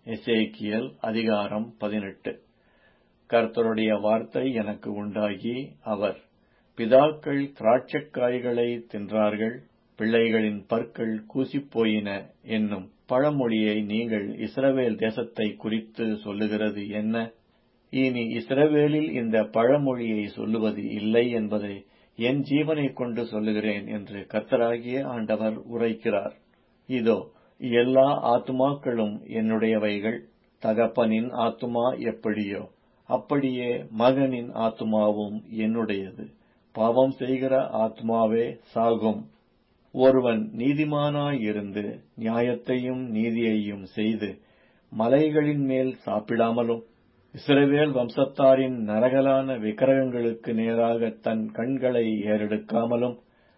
எசேக்கியேல் அதிகாரம் பதினெட்டு கர்த்தருடைய வார்த்தை எனக்கு உண்டாகி அவர் பிதாக்கள் திராட்சைக்காய்களைத் தின்றார்கள் பிள்ளைகளின் பற்கள் கூசிப்போயின என்னும் பழமொழியை நீங்கள் இஸ்ரவேல் தேசத்தைக் குறித்துச் சொல்லுகிறது என்ன இனி இஸ்ரவேலில் இந்த பழமொழியை சொல்லுவது இல்லை என்பதை என் ஜீவனைக் கொண்டு சொல்லுகிறேன் என்று கர்த்தராகிய ஆண்டவர் உரைக்கிறார் இதோ எல்லா ஆத்துமாக்களும் என்னுடையவைகள் தகப்பனின் ஆத்துமா எப்படியோ அப்படியே மகனின் ஆத்துமாவும் என்னுடையது பாவம் செய்கிற ஆத்துமாவே சாகும் ஒருவன் நீதிமானாயிருந்து நியாயத்தையும் நீதியையும் செய்து மலைகளின் மேல் சாப்பிடாமலும் இஸ்ரவேல் வம்சத்தாரின் நரகலான விக்கிரகங்களுக்கு நேராக தன் கண்களை ஏறெடுக்காமலும்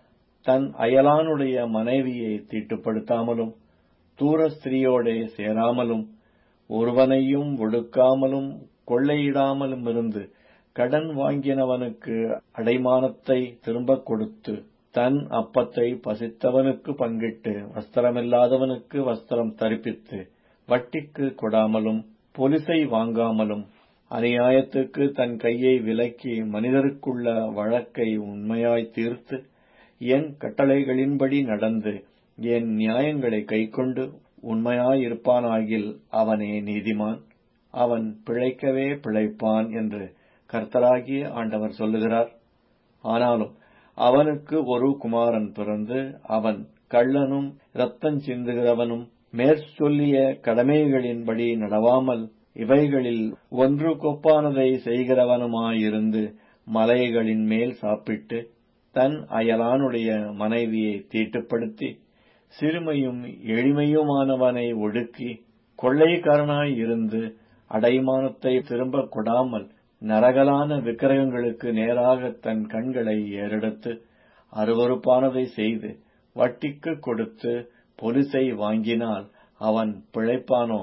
தன் அயலானுடைய மனைவியை தீட்டுப்படுத்தாமலும் தூர ஸ்திரீயோடே சேராமலும் ஒருவனையும் ஒடுக்காமலும் கொள்ளையிடாமலுமிருந்து கடன் வாங்கினவனுக்கு அடைமானத்தை திரும்பக் கொடுத்து தன் அப்பத்தை பசித்தவனுக்கு பங்கிட்டு வஸ்திரமில்லாதவனுக்கு வஸ்திரம் தரிப்பித்து வட்டிக்கு கொடாமலும் பொலிசை வாங்காமலும் அநியாயத்துக்கு தன் கையை விலக்கி மனிதருக்குள்ள வழக்கை உண்மையாய் தீர்த்து என் கட்டளைகளின்படி நடந்து என் நியாயங்களை கைக்கொண்டு உண்மையாயிருப்பானாகில் அவனே நீதிமான் அவன் பிழைக்கவே பிழைப்பான் என்று கர்த்தராகிய ஆண்டவர் சொல்லுகிறார் ஆனாலும் அவனுக்கு ஒரு குமாரன் பிறந்து அவன் கள்ளனும் இரத்தம் சிந்துகிறவனும் மேற்சொல்லிய கடமைகளின்படி நடவாமல் இவைகளில் ஒன்று கொப்பானதை செய்கிறவனுமாயிருந்து மலைகளின் மேல் சாப்பிட்டு தன் அயலானுடைய மனைவியை தீட்டுப்படுத்தி சிறுமையும் எளிமையுமானவனை ஒடுக்கி கொள்ளைக்காரனாய் இருந்து அடைமானத்தை திரும்பக் கொடாமல் நரகலான விக்கிரகங்களுக்கு நேராக தன் கண்களை ஏறெடுத்து அருவறுப்பானதை செய்து வட்டிக்கு கொடுத்து பொலிசை வாங்கினால் அவன் பிழைப்பானோ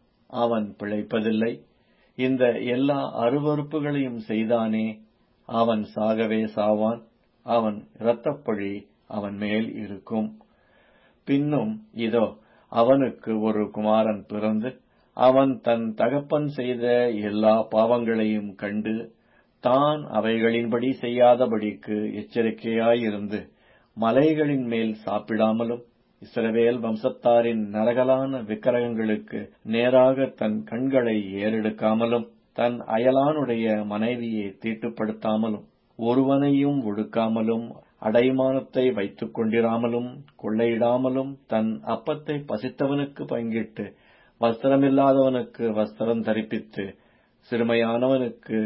அவன் பிழைப்பதில்லை இந்த எல்லா அருவறுப்புகளையும் செய்தானே அவன் சாகவே சாவான் அவன் இரத்தப்பழி அவன் மேல் இருக்கும் பின்னும் இதோ அவனுக்கு ஒரு குமாரன் பிறந்து அவன் தன் தகப்பன் செய்த எல்லா பாவங்களையும் கண்டு தான் அவைகளின்படி செய்யாதபடிக்கு எச்சரிக்கையாயிருந்து மலைகளின் மேல் சாப்பிடாமலும் இஸ்ரவேல் வம்சத்தாரின் நரகலான விக்கிரகங்களுக்கு நேராக தன் கண்களை ஏறெடுக்காமலும் தன் அயலானுடைய மனைவியை தீட்டுப்படுத்தாமலும் ஒருவனையும் ஒடுக்காமலும் அடைமானத்தை வைத்துக் கொண்டிராமலும் கொள்ளையிடாமலும் தன் அப்பத்தை பசித்தவனுக்கு பங்கிட்டு வஸ்திரமில்லாதவனுக்கு வஸ்திரம் தரிப்பித்து சிறுமையானவனுக்கு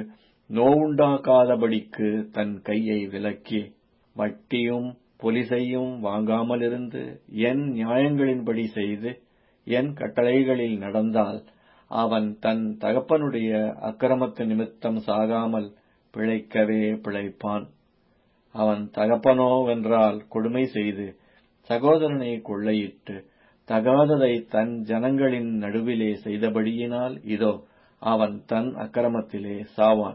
நோவுண்டாக்காதபடிக்கு தன் கையை விலக்கி வட்டியும் பொலிசையும் வாங்காமலிருந்து என் நியாயங்களின்படி செய்து என் கட்டளைகளில் நடந்தால் அவன் தன் தகப்பனுடைய அக்கிரமத்து நிமித்தம் சாகாமல் பிழைக்கவே பிழைப்பான் அவன் தகப்பனோவென்றால் கொடுமை செய்து சகோதரனை கொள்ளையிட்டு தகாததை தன் ஜனங்களின் நடுவிலே செய்தபடியினால் இதோ அவன் தன் அக்கிரமத்திலே சாவான்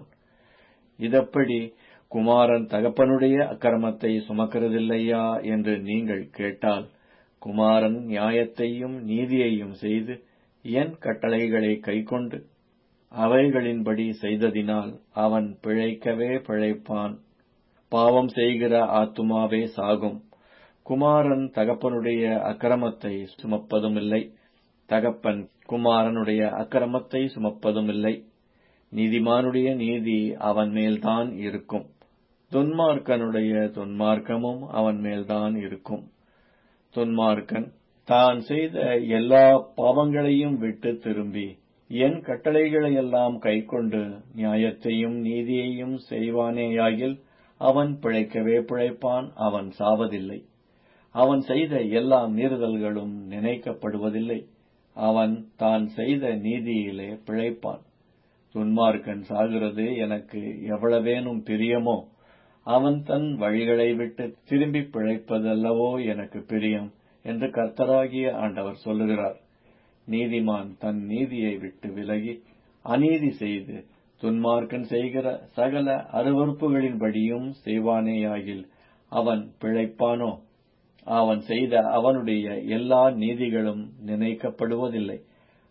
இதப்படி குமாரன் தகப்பனுடைய அக்கிரமத்தை சுமக்கிறதில்லையா என்று நீங்கள் கேட்டால் குமாரன் நியாயத்தையும் நீதியையும் செய்து என் கட்டளைகளை கைக்கொண்டு அவைகளின்படி செய்ததினால் அவன் பிழைக்கவே பிழைப்பான் பாவம் செய்கிற ஆத்துமாவே சாகும் குமாரன் தகப்பனுடைய அக்கிரமத்தை சுமப்பதுமில்லை தகப்பன் குமாரனுடைய அக்கிரமத்தை சுமப்பதுமில்லை நீதிமானுடைய நீதி அவன் மேல்தான் இருக்கும் துன்மார்க்கனுடைய துன்மார்க்கமும் அவன் மேல்தான் இருக்கும் துன்மார்க்கன் தான் செய்த எல்லா பாவங்களையும் விட்டு திரும்பி என் கட்டளைகளையெல்லாம் கைக்கொண்டு நியாயத்தையும் நீதியையும் செய்வானேயாகில் அவன் பிழைக்கவே பிழைப்பான் அவன் சாவதில்லை அவன் செய்த எல்லா மீறுதல்களும் நினைக்கப்படுவதில்லை அவன் தான் செய்த நீதியிலே பிழைப்பான் துன்மார்க்கன் சாகிறது எனக்கு எவ்வளவேனும் பிரியமோ அவன் தன் வழிகளை விட்டு திரும்பி பிழைப்பதல்லவோ எனக்கு பிரியம் என்று கர்த்தராகிய ஆண்டவர் சொல்லுகிறார் நீதிமான் தன் நீதியை விட்டு விலகி அநீதி செய்து துன்மார்க்கன் செய்கிற சகல அருவறுப்புகளின்படியும் செய்வானேயாகில் அவன் பிழைப்பானோ அவன் செய்த அவனுடைய எல்லா நீதிகளும் நினைக்கப்படுவதில்லை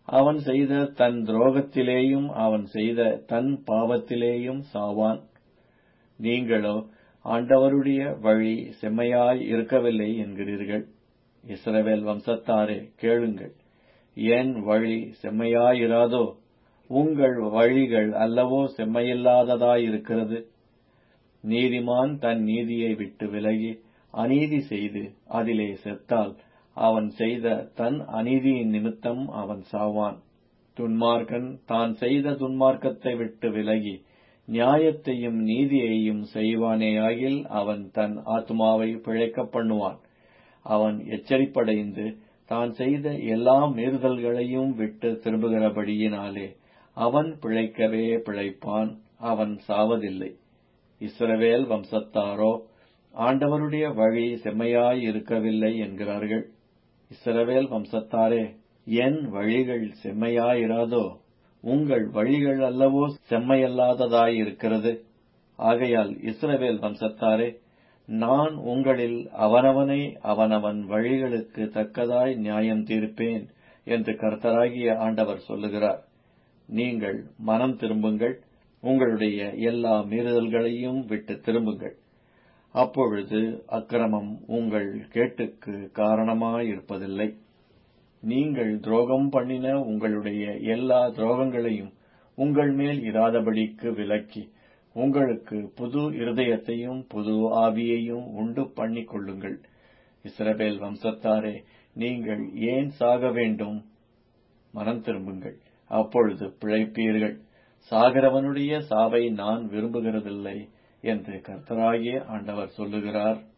அவன் செய்த தன் துரோகத்திலேயும் அவன் செய்த தன் பாவத்திலேயும் சாவான் நீங்களோ ஆண்டவருடைய வழி செம்மையாய் இருக்கவில்லை என்கிறீர்கள் இஸ்ரவேல் வம்சத்தாரே கேளுங்கள் என் வழி செம்மையாயிராதோ உங்கள் வழிகள் அல்லவோ செம்மையில்லாததாயிருக்கிறது நீதிமான் தன் நீதியை விட்டு விலகி அநீதி செய்து அதிலே செத்தால் அவன் செய்த தன் அநீதியின் நிமித்தம் அவன் சாவான் துன்மார்க்கன் தான் செய்த துன்மார்க்கத்தை விட்டு விலகி நியாயத்தையும் நீதியையும் செய்வானேயாகில் அவன் தன் ஆத்மாவை பிழைக்கப் பண்ணுவான் அவன் எச்சரிப்படைந்து தான் செய்த எல்லா மீறுதல்களையும் விட்டு திரும்புகிறபடியினாலே அவன் பிழைக்கவே பிழைப்பான் அவன் சாவதில்லை இஸ்ரவேல் வம்சத்தாரோ ஆண்டவருடைய வழி செம்மையாய் இருக்கவில்லை என்கிறார்கள் இஸ்ரவேல் வம்சத்தாரே என் வழிகள் செம்மையாயிராதோ உங்கள் வழிகள் அல்லவோ செம்மையல்லாததாயிருக்கிறது ஆகையால் இஸ்ரவேல் வம்சத்தாரே நான் உங்களில் அவனவனை அவனவன் வழிகளுக்கு தக்கதாய் நியாயம் தீர்ப்பேன் என்று கர்த்தராகிய ஆண்டவர் சொல்லுகிறார் நீங்கள் மனம் திரும்புங்கள் உங்களுடைய எல்லா மீறுதல்களையும் விட்டு திரும்புங்கள் அப்பொழுது அக்கிரமம் உங்கள் கேட்டுக்கு காரணமாயிருப்பதில்லை நீங்கள் துரோகம் பண்ணின உங்களுடைய எல்லா துரோகங்களையும் உங்கள் மேல் இராதபடிக்கு விலக்கி உங்களுக்கு புது இருதயத்தையும் புது ஆவியையும் உண்டு பண்ணிக் கொள்ளுங்கள் இஸ்ரவேல் வம்சத்தாரே நீங்கள் ஏன் சாக வேண்டும் மனம் திரும்புங்கள் அப்பொழுது பிழைப்பீர்கள் சாகிறவனுடைய சாவை நான் விரும்புகிறதில்லை என்று கர்த்தராகிய ஆண்டவர் சொல்லுகிறார்